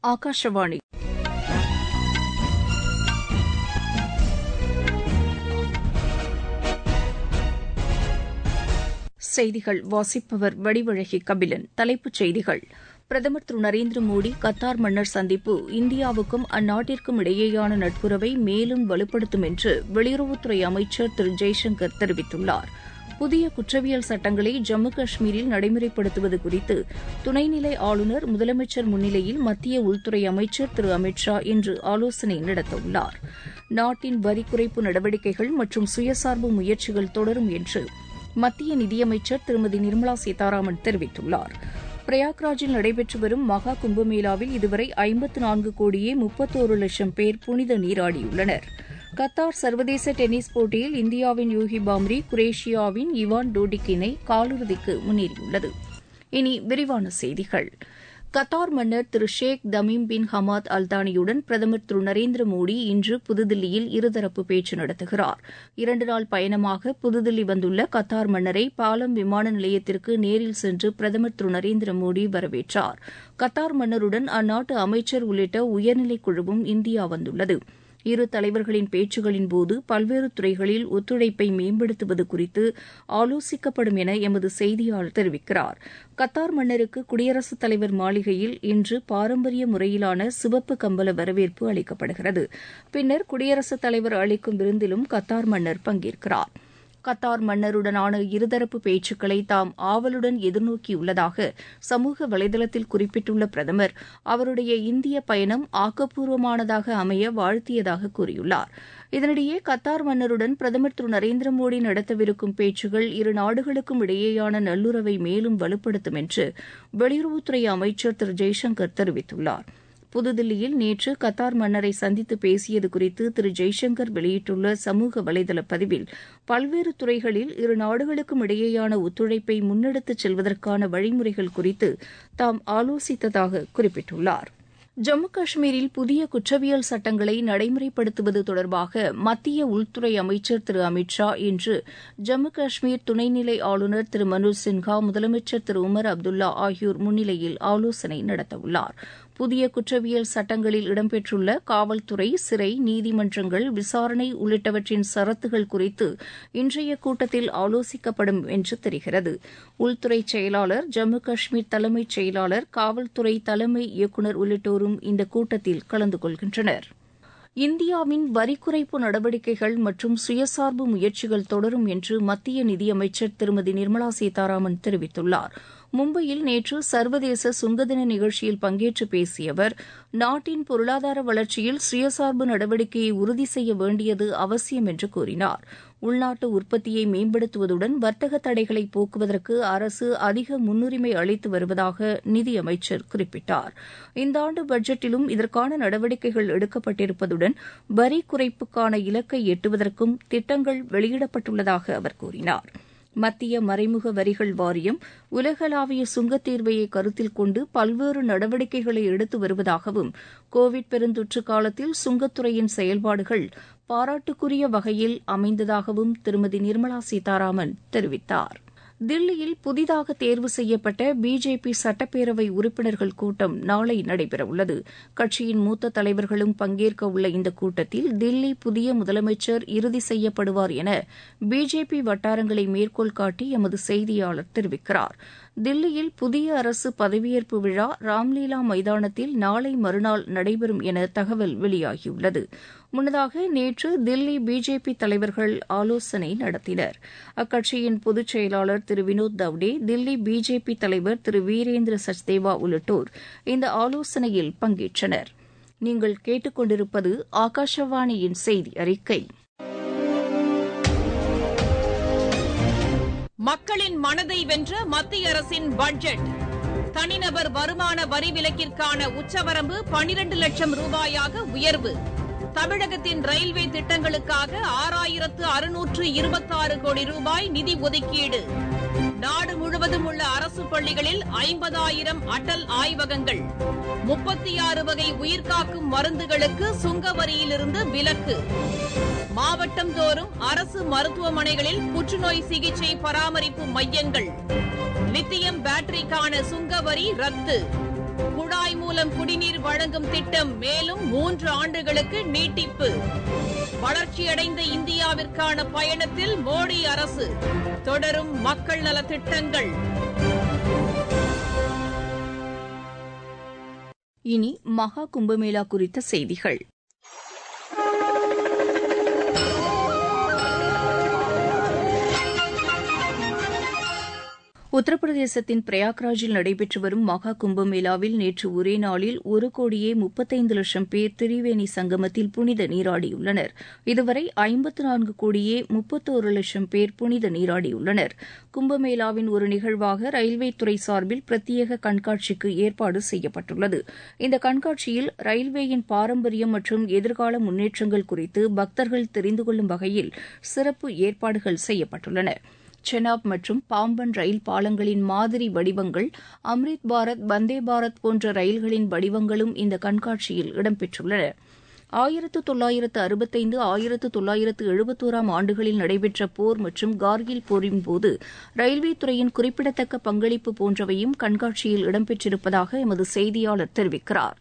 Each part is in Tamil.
ஆகாஷவாணி செய்திகள் வாசிப்பவர் வடிவழகி கபிலன் தலைப்புச் செய்திகள் பிரதமர் திரு நரேந்திர மோடி கத்தார் மன்னர் சந்திப்பு இந்தியாவுக்கும் அந்நாட்டிற்கும் இடையேயான நட்புறவை மேலும் வலுப்படுத்தும் என்று வெளியுறவுத்துறை அமைச்சர் திரு ஜெய்சங்கர் தெரிவித்துள்ளார் புதிய குற்றவியல் சட்டங்களை ஜம்மு காஷ்மீரில் நடைமுறைப்படுத்துவது குறித்து துணைநிலை ஆளுநர் முதலமைச்சர் முன்னிலையில் மத்திய உள்துறை அமைச்சர் திரு அமித் ஷா இன்று ஆலோசனை நடத்தவுள்ளார் நாட்டின் வரி குறைப்பு நடவடிக்கைகள் மற்றும் சுயசார்பு முயற்சிகள் தொடரும் என்று மத்திய நிதியமைச்சர் திருமதி நிர்மலா சீதாராமன் தெரிவித்துள்ளார் பிரயாக்ராஜில் நடைபெற்று வரும் மகா கும்பமேளாவில் இதுவரை ஐம்பத்து நான்கு கோடியே முப்பத்தோரு லட்சம் பேர் புனித நீராடியுள்ளனர் கத்தார் சர்வதேச டென்னிஸ் போட்டியில் இந்தியாவின் யூகி பாம்ரி குரேஷியாவின் இவான் டோடிக் இணை காலிறுதிக்கு முன்னேறியுள்ளது இனி விரிவான செய்திகள் கத்தார் மன்னர் திரு ஷேக் தமீம் பின் ஹமாத் அல்தானியுடன் பிரதமர் திரு நரேந்திர மோடி இன்று புதுதில்லியில் இருதரப்பு பேச்சு நடத்துகிறார் இரண்டு நாள் பயணமாக புதுதில்லி வந்துள்ள கத்தார் மன்னரை பாலம் விமான நிலையத்திற்கு நேரில் சென்று பிரதமர் திரு நரேந்திர மோடி வரவேற்றார் கத்தார் மன்னருடன் அந்நாட்டு அமைச்சர் உள்ளிட்ட உயர்நிலைக் குழுவும் இந்தியா வந்துள்ளது இரு தலைவர்களின் பேச்சுகளின்போது பல்வேறு துறைகளில் ஒத்துழைப்பை மேம்படுத்துவது குறித்து ஆலோசிக்கப்படும் என எமது செய்தியாளர் தெரிவிக்கிறார் கத்தார் மன்னருக்கு குடியரசுத் தலைவர் மாளிகையில் இன்று பாரம்பரிய முறையிலான சிவப்பு கம்பள வரவேற்பு அளிக்கப்படுகிறது பின்னர் குடியரசுத் தலைவர் அளிக்கும் விருந்திலும் கத்தார் மன்னர் பங்கேற்கிறார் கத்தார் மன்னருடனான இருதரப்பு பேச்சுக்களை தாம் ஆவலுடன் எதிர்நோக்கியுள்ளதாக சமூக வலைதளத்தில் குறிப்பிட்டுள்ள பிரதமர் அவருடைய இந்திய பயணம் ஆக்கப்பூர்வமானதாக அமைய வாழ்த்தியதாக கூறியுள்ளார் இதனிடையே கத்தார் மன்னருடன் பிரதமர் திரு நரேந்திர மோடி நடத்தவிருக்கும் பேச்சுகள் இரு நாடுகளுக்கும் இடையேயான நல்லுறவை மேலும் வலுப்படுத்தும் என்று வெளியுறவுத்துறை அமைச்சர் திரு ஜெய்சங்கர் தெரிவித்துள்ளார் புதுதில்லியில் நேற்று கத்தார் மன்னரை சந்தித்து பேசியது குறித்து திரு ஜெய்சங்கர் வெளியிட்டுள்ள சமூக வலைதள பதிவில் பல்வேறு துறைகளில் இரு நாடுகளுக்கும் இடையேயான ஒத்துழைப்பை முன்னெடுத்துச் செல்வதற்கான வழிமுறைகள் குறித்து தாம் ஆலோசித்ததாக குறிப்பிட்டுள்ளார் ஜம்மு காஷ்மீரில் புதிய குற்றவியல் சட்டங்களை நடைமுறைப்படுத்துவது தொடர்பாக மத்திய உள்துறை அமைச்சர் திரு அமித் ஷா இன்று ஜம்மு காஷ்மீர் துணைநிலை ஆளுநர் திரு மனோஜ் சின்ஹா முதலமைச்சர் திரு உமர் அப்துல்லா ஆகியோர் முன்னிலையில் ஆலோசனை நடத்தவுள்ளார் புதிய குற்றவியல் சட்டங்களில் இடம்பெற்றுள்ள காவல்துறை சிறை நீதிமன்றங்கள் விசாரணை உள்ளிட்டவற்றின் சரத்துகள் குறித்து இன்றைய கூட்டத்தில் ஆலோசிக்கப்படும் என்று தெரிகிறது உள்துறை செயலாளர் ஜம்மு காஷ்மீர் தலைமைச் செயலாளர் காவல்துறை தலைமை இயக்குநர் உள்ளிட்டோரும் இந்த கூட்டத்தில் கலந்து கொள்கின்றனர் இந்தியாவின் வரி குறைப்பு நடவடிக்கைகள் மற்றும் சுயசார்பு முயற்சிகள் தொடரும் என்று மத்திய நிதியமைச்சர் திருமதி நிர்மலா சீதாராமன் தெரிவித்துள்ளார் மும்பையில் நேற்று சர்வதேச சுங்கதின நிகழ்ச்சியில் பங்கேற்று பேசிய அவர் நாட்டின் பொருளாதார வளர்ச்சியில் சுயசார்பு நடவடிக்கையை உறுதி செய்ய வேண்டியது அவசியம் என்று கூறினார் உள்நாட்டு உற்பத்தியை மேம்படுத்துவதுடன் வர்த்தக தடைகளை போக்குவதற்கு அரசு அதிக முன்னுரிமை அளித்து வருவதாக நிதியமைச்சர் குறிப்பிட்டார் இந்த ஆண்டு பட்ஜெட்டிலும் இதற்கான நடவடிக்கைகள் எடுக்கப்பட்டிருப்பதுடன் வரி குறைப்புக்கான இலக்கை எட்டுவதற்கும் திட்டங்கள் வெளியிடப்பட்டுள்ளதாக அவர் கூறினார் மத்திய மறைமுக வரிகள் வாரியம் உலகளாவிய சுங்கத் தீர்வையை கருத்தில் கொண்டு பல்வேறு நடவடிக்கைகளை எடுத்து வருவதாகவும் கோவிட் பெருந்தொற்று காலத்தில் சுங்கத்துறையின் செயல்பாடுகள் பாராட்டுக்குரிய வகையில் அமைந்ததாகவும் திருமதி நிர்மலா சீதாராமன் தெரிவித்தார் தில்லியில் புதிதாக தேர்வு செய்யப்பட்ட பிஜேபி சட்டப்பேரவை உறுப்பினர்கள் கூட்டம் நாளை நடைபெறவுள்ளது கட்சியின் மூத்த தலைவர்களும் பங்கேற்க உள்ள இந்த கூட்டத்தில் தில்லி புதிய முதலமைச்சர் இறுதி செய்யப்படுவார் என பிஜேபி வட்டாரங்களை மேற்கோள் காட்டி எமது செய்தியாளர் தெரிவிக்கிறார் தில்லியில் புதிய அரசு பதவியேற்பு விழா ராம்லீலா மைதானத்தில் நாளை மறுநாள் நடைபெறும் என தகவல் வெளியாகியுள்ளது முன்னதாக நேற்று தில்லி பிஜேபி தலைவர்கள் ஆலோசனை நடத்தினர் அக்கட்சியின் பொதுச் செயலாளர் திரு வினோத் தவ்டே தில்லி பிஜேபி தலைவர் திரு வீரேந்திர சச்தேவா உள்ளிட்டோர் இந்த ஆலோசனையில் பங்கேற்றனர் நீங்கள் கேட்டுக்கொண்டிருப்பது ஆகாஷவாணியின் செய்தி அறிக்கை மக்களின் மனதை வென்ற மத்திய அரசின் பட்ஜெட் தனிநபர் வருமான வரி விலக்கிற்கான உச்சவரம்பு பனிரண்டு லட்சம் ரூபாயாக உயர்வு தமிழகத்தின் ரயில்வே திட்டங்களுக்காக ஆறாயிரத்து அறுநூற்று இருபத்தாறு கோடி ரூபாய் நிதி ஒதுக்கீடு நாடு முழுவதும் உள்ள அரசு பள்ளிகளில் ஐம்பதாயிரம் அடல் ஆய்வகங்கள் முப்பத்தி ஆறு வகை உயிர்காக்கும் மருந்துகளுக்கு சுங்க வரியிலிருந்து விலக்கு மாவட்டம் தோறும் அரசு மருத்துவமனைகளில் புற்றுநோய் சிகிச்சை பராமரிப்பு மையங்கள் லித்தியம் பேட்டரிக்கான சுங்க வரி ரத்து குழாய் மூலம் குடிநீர் வழங்கும் திட்டம் மேலும் மூன்று ஆண்டுகளுக்கு நீட்டிப்பு வளர்ச்சியடைந்த இந்தியாவிற்கான பயணத்தில் மோடி அரசு தொடரும் மக்கள் நல திட்டங்கள் இனி மகா கும்பமேளா குறித்த செய்திகள் உத்தரப்பிரதேசத்தின் பிரயாக்ராஜில் நடைபெற்று வரும் மகா கும்பமேளாவில் நேற்று ஒரே நாளில் ஒரு கோடியே முப்பத்தைந்து லட்சம் பேர் திரிவேணி சங்கமத்தில் புனித நீராடியுள்ளனர் இதுவரை ஐம்பத்து நான்கு கோடியே முப்பத்தோரு லட்சம் பேர் புனித நீராடியுள்ளனர் கும்பமேளாவின் ஒரு நிகழ்வாக ரயில்வே துறை சார்பில் பிரத்யேக கண்காட்சிக்கு ஏற்பாடு செய்யப்பட்டுள்ளது இந்த கண்காட்சியில் ரயில்வேயின் பாரம்பரியம் மற்றும் எதிர்கால முன்னேற்றங்கள் குறித்து பக்தர்கள் தெரிந்து கொள்ளும் வகையில் சிறப்பு ஏற்பாடுகள் செய்யப்பட்டுள்ளன செனாப் மற்றும் பாம்பன் ரயில் பாலங்களின் மாதிரி வடிவங்கள் அம்ரித் பாரத் வந்தே பாரத் போன்ற ரயில்களின் வடிவங்களும் இந்த கண்காட்சியில் இடம்பெற்றுள்ளன ஆயிரத்து தொள்ளாயிரத்து அறுபத்தைந்து ஆயிரத்து தொள்ளாயிரத்து எழுபத்தோராம் ஆண்டுகளில் நடைபெற்ற போர் மற்றும் கார்கில் போரின் போது ரயில்வே துறையின் குறிப்பிடத்தக்க பங்களிப்பு போன்றவையும் கண்காட்சியில் இடம்பெற்றிருப்பதாக எமது செய்தியாளர் தெரிவிக்கிறார்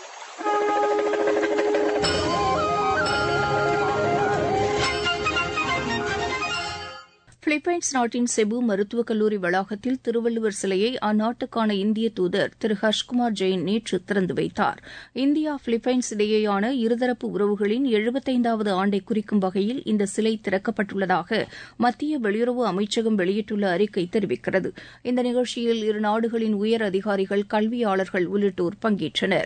பிலிப்பைன்ஸ் நாட்டின் செபு மருத்துவக் கல்லூரி வளாகத்தில் திருவள்ளுவர் சிலையை அந்நாட்டுக்கான இந்திய தூதர் திரு ஹர்ஷ்குமார் ஜெயின் நேற்று திறந்து வைத்தார் இந்தியா பிலிப்பைன்ஸ் இடையேயான இருதரப்பு உறவுகளின் எழுபத்தைந்தாவது ஆண்டை குறிக்கும் வகையில் இந்த சிலை திறக்கப்பட்டுள்ளதாக மத்திய வெளியுறவு அமைச்சகம் வெளியிட்டுள்ள அறிக்கை தெரிவிக்கிறது இந்த நிகழ்ச்சியில் இரு நாடுகளின் உயர் அதிகாரிகள் கல்வியாளர்கள் உள்ளிட்டோர் பங்கேற்றனா்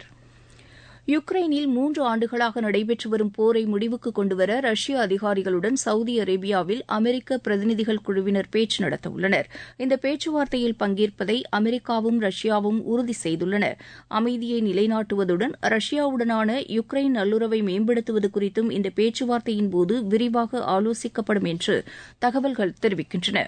யுக்ரைனில் மூன்று ஆண்டுகளாக நடைபெற்று வரும் போரை முடிவுக்கு கொண்டுவர ரஷ்ய அதிகாரிகளுடன் சவுதி அரேபியாவில் அமெரிக்க பிரதிநிதிகள் குழுவினர் பேச்சு நடத்தவுள்ளனர் இந்த பேச்சுவார்த்தையில் பங்கேற்பதை அமெரிக்காவும் ரஷ்யாவும் உறுதி செய்துள்ளன அமைதியை நிலைநாட்டுவதுடன் ரஷ்யாவுடனான யுக்ரைன் நல்லுறவை மேம்படுத்துவது குறித்தும் இந்த பேச்சுவார்த்தையின்போது விரிவாக ஆலோசிக்கப்படும் என்று தகவல்கள் தெரிவிக்கின்றன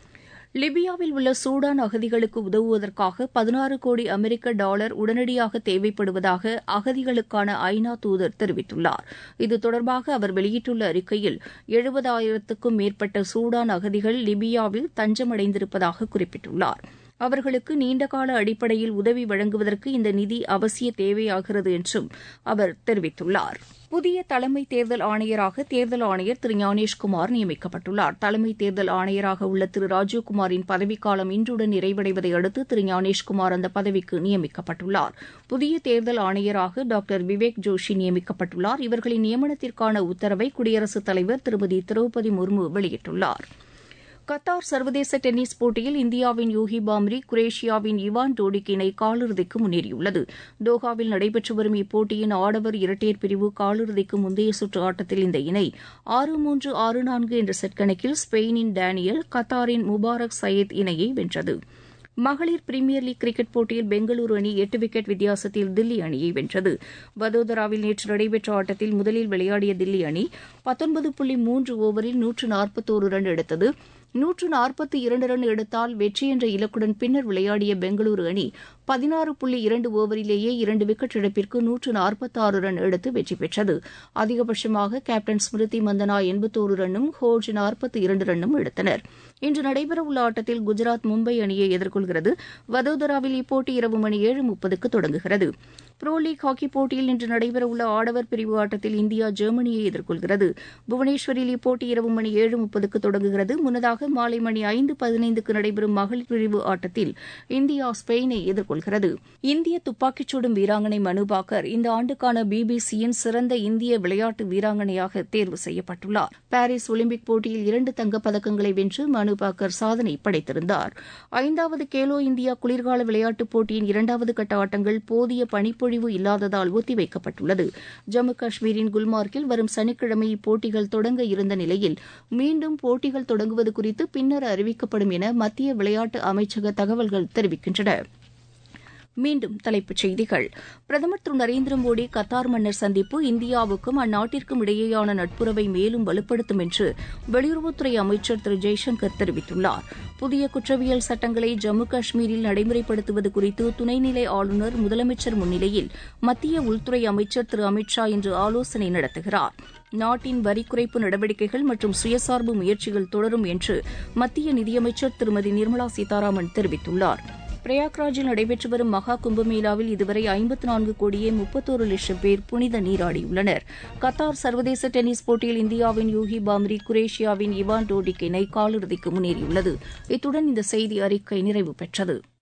லிபியாவில் உள்ள சூடான் அகதிகளுக்கு உதவுவதற்காக பதினாறு கோடி அமெரிக்க டாலர் உடனடியாக தேவைப்படுவதாக அகதிகளுக்கான ஐநா தூதர் தெரிவித்துள்ளார் இது தொடர்பாக அவர் வெளியிட்டுள்ள அறிக்கையில் எழுபதாயிரத்துக்கும் மேற்பட்ட சூடான் அகதிகள் லிபியாவில் தஞ்சமடைந்திருப்பதாக குறிப்பிட்டுள்ளார் அவர்களுக்கு நீண்டகால அடிப்படையில் உதவி வழங்குவதற்கு இந்த நிதி அவசிய தேவையாகிறது என்றும் அவர் தெரிவித்துள்ளார் புதிய தலைமை தேர்தல் ஆணையராக தேர்தல் ஆணையர் திரு ஞானேஷ்குமார் நியமிக்கப்பட்டுள்ளார் தலைமை தேர்தல் ஆணையராக உள்ள திரு ராஜீவ்குமாரின் பதவிக்காலம் இன்றுடன் நிறைவடைவதை அடுத்து திரு ஞானேஷ்குமார் அந்த பதவிக்கு நியமிக்கப்பட்டுள்ளார் புதிய தேர்தல் ஆணையராக டாக்டர் விவேக் ஜோஷி நியமிக்கப்பட்டுள்ளார் இவர்களின் நியமனத்திற்கான உத்தரவை குடியரசுத் தலைவர் திருமதி திரௌபதி முர்மு வெளியிட்டுள்ளாா் கத்தார் சர்வதேச டென்னிஸ் போட்டியில் இந்தியாவின் யூகி பாம்ரி குரேஷியாவின் இவான் டோடிக் இணை காலிறுதிக்கு முன்னேறியுள்ளது தோஹாவில் நடைபெற்று வரும் இப்போட்டியின் ஆடவர் இரட்டையர் பிரிவு காலிறுதிக்கு முந்தைய சுற்று ஆட்டத்தில் இந்த இணை ஆறு மூன்று ஆறு நான்கு என்ற செட் கணக்கில் ஸ்பெயினின் டேனியல் கத்தாரின் முபாரக் சயீத் இணையை வென்றது மகளிர் பிரீமியர் லீக் கிரிக்கெட் போட்டியில் பெங்களூரு அணி எட்டு விக்கெட் வித்தியாசத்தில் தில்லி அணியை வென்றது வதோதராவில் நேற்று நடைபெற்ற ஆட்டத்தில் முதலில் விளையாடிய தில்லி அணி பத்தொன்பது புள்ளி மூன்று ஓவரில் நூற்று நாற்பத்தோரு ரன் எடுத்தது நூற்று நாற்பத்தி இரண்டு ரன் எடுத்தால் வெற்றி என்ற இலக்குடன் பின்னர் விளையாடிய பெங்களூரு அணி பதினாறு புள்ளி இரண்டு ஓவரிலேயே இரண்டு விக்கெட் இழப்பிற்கு நூற்று நாற்பத்தாறு ரன் எடுத்து வெற்றி பெற்றது அதிகபட்சமாக கேப்டன் ஸ்மிருதி மந்தனா எண்பத்தோரு ரன்னும் ஹோஜ் நாற்பத்தி இரண்டு ரன்னும் எடுத்தனர் இன்று நடைபெறவுள்ள ஆட்டத்தில் குஜராத் மும்பை அணியை எதிர்கொள்கிறது வதோதராவில் இப்போட்டி இரவு மணி ஏழு முப்பதுக்கு தொடங்குகிறது புரோ லீக் ஹாக்கி போட்டியில் இன்று நடைபெறவுள்ள ஆடவர் பிரிவு ஆட்டத்தில் இந்தியா ஜெர்மனியை எதிர்கொள்கிறது புவனேஸ்வரில் இப்போட்டி இரவு மணி ஏழு முப்பதுக்கு தொடங்குகிறது முன்னதாக மாலை மணி ஐந்து பதினைந்துக்கு நடைபெறும் மகளிர் பிரிவு ஆட்டத்தில் இந்தியா ஸ்பெயினை எதிர்கொள்கிறது இந்திய துப்பாக்கிச் சுடும் வீராங்கனை மனு பாக்கர் இந்த ஆண்டுக்கான பிபிசியின் சிறந்த இந்திய விளையாட்டு வீராங்கனையாக தேர்வு செய்யப்பட்டுள்ளார் பாரிஸ் ஒலிம்பிக் போட்டியில் இரண்டு தங்கப் பதக்கங்களை வென்று மனு பாக்கர் சாதனை படைத்திருந்தார் ஐந்தாவது கேலோ இந்தியா குளிர்கால விளையாட்டுப் போட்டியின் இரண்டாவது கட்ட ஆட்டங்கள் போதிய பனிப்பொழிவு இல்லாததால் ஒத்திவைக்கப்பட்டுள்ளது ஜம்மு காஷ்மீரின் குல்மார்க்கில் வரும் சனிக்கிழமை இப்போட்டிகள் தொடங்க இருந்த நிலையில் மீண்டும் போட்டிகள் தொடங்குவது குறித்து பின்னர் அறிவிக்கப்படும் என மத்திய விளையாட்டு அமைச்சக தகவல்கள் தெரிவிக்கின்றன மீண்டும் தலைப்புச் செய்திகள் பிரதமர் திரு நரேந்திர மோடி கத்தார் மன்னர் சந்திப்பு இந்தியாவுக்கும் அந்நாட்டிற்கும் இடையேயான நட்புறவை மேலும் வலுப்படுத்தும் என்று வெளியுறவுத்துறை அமைச்சர் திரு ஜெய்சங்கர் தெரிவித்துள்ளார் புதிய குற்றவியல் சட்டங்களை ஜம்மு காஷ்மீரில் நடைமுறைப்படுத்துவது குறித்து துணைநிலை ஆளுநர் முதலமைச்சர் முன்னிலையில் மத்திய உள்துறை அமைச்சர் திரு அமித் ஷா இன்று ஆலோசனை நடத்துகிறார் நாட்டின் வரி குறைப்பு நடவடிக்கைகள் மற்றும் சுயசார்பு முயற்சிகள் தொடரும் என்று மத்திய நிதியமைச்சர் திருமதி நிர்மலா சீதாராமன் தெரிவித்துள்ளார் பிரயாக்ராஜில் நடைபெற்று வரும் மகா கும்பமேளாவில் இதுவரை ஐம்பத்து நான்கு கோடியே முப்பத்தோரு லட்சம் பேர் புனித நீராடியுள்ளனர் கத்தார் சர்வதேச டென்னிஸ் போட்டியில் இந்தியாவின் யூகி பாம்ரி குரேஷியாவின் இவான் டோடிக் இணை காலிறுதிக்கு முன்னேறியுள்ளது இத்துடன் இந்த செய்தி அறிக்கை நிறைவு பெற்றது